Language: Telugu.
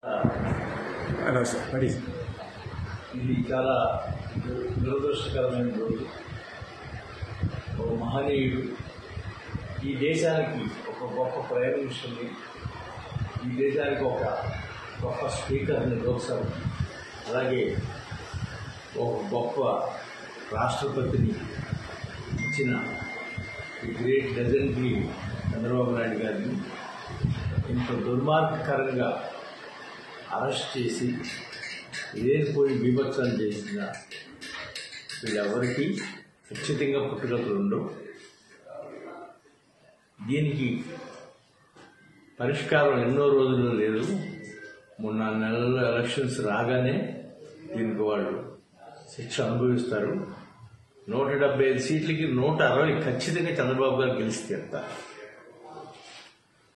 హలో సార్ రెడీ ఇది చాలా దు- దురదృష్టకరమైన రోజు ఒక మహనీయుడు ఈ దేశానికి ఒక గొప్ప ప్రైమ్ మినిస్టర్ని ఈ దేశానికి ఒక గొప్ప స్పీకర్ని లోక్సభ అలాగే ఒక గొప్ప రాష్ట్రపతిని ఇచ్చిన ఈ గ్రేట్ లెజెండరీ చంద్రబాబు నాయుడు గారిని ఇంత దుర్మార్గకరంగా అరెస్ట్ చేసి లేనిపోయి బీభత్సం చేసిన వీళ్ళెవరికి ఖచ్చితంగా పుట్టుకలు ఉండవు దీనికి పరిష్కారం ఎన్నో రోజులు లేదు మొన్న నెలల ఎలక్షన్స్ రాగానే దీనికి వాళ్ళు శిక్ష అనుభవిస్తారు నూట డెబ్బై ఐదు సీట్లకి నూట అరవై ఖచ్చితంగా చంద్రబాబు గారు గెలిచి తీరుతారు